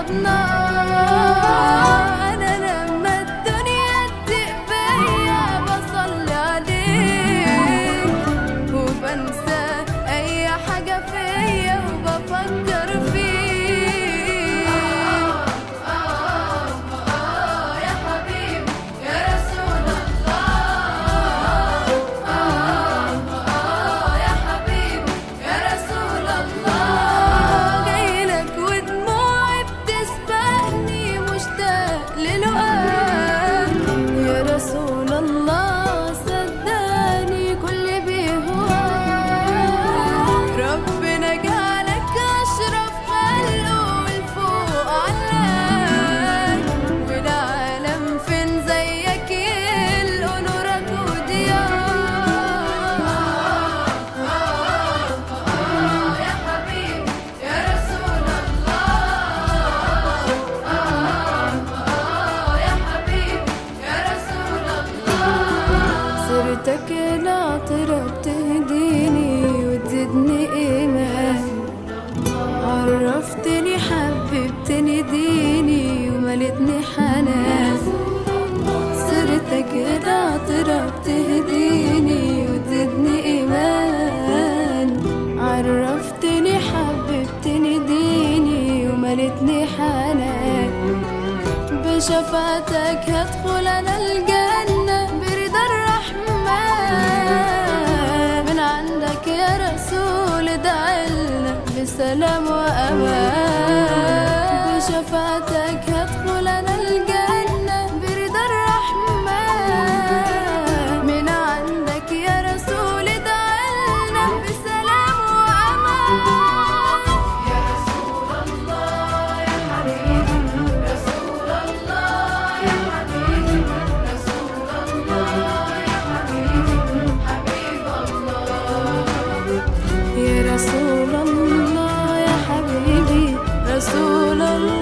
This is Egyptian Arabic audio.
حضنك أنا لما الدنيا تضيق بيا بصلي عليك وبنسى أي حاجة فيا وبفكر فيك يا حبيبي يا رسول الله يا حبيبي يا رسول الله جايلك ودموعي بتسبقني مشتاق للقاك يا رسول الله صدقني كل بيهواك ربنا جعلك أشرف خلقه والفوق علاك والعالم فين زيك يلقوا نورك وضياك يا حبيبي يا رسول الله يا حبيبي يا رسول الله صرتك العطرة بتهديني وتزيدني إيمان عرفتني حببتني ديني وملتني حنان صرتك العطرة بتهديني وتزيدني إيمان عرفتني حببتني ديني وملتني حنان بشفاعتك هدخل انا الجنة برضا الرحمن من عندك يا رسول ادعيلنا بسلام وامان بشفاعتك هدخل انا الجنة برضا الرحمن من عندك يا رسول ادعيلنا بسلام وامان يا رسول الله يا حبيبي رسول الله يا حبيبي رسول الله يا حبيبي حبيب الله يا رسول الله يا حبيبي رسول الله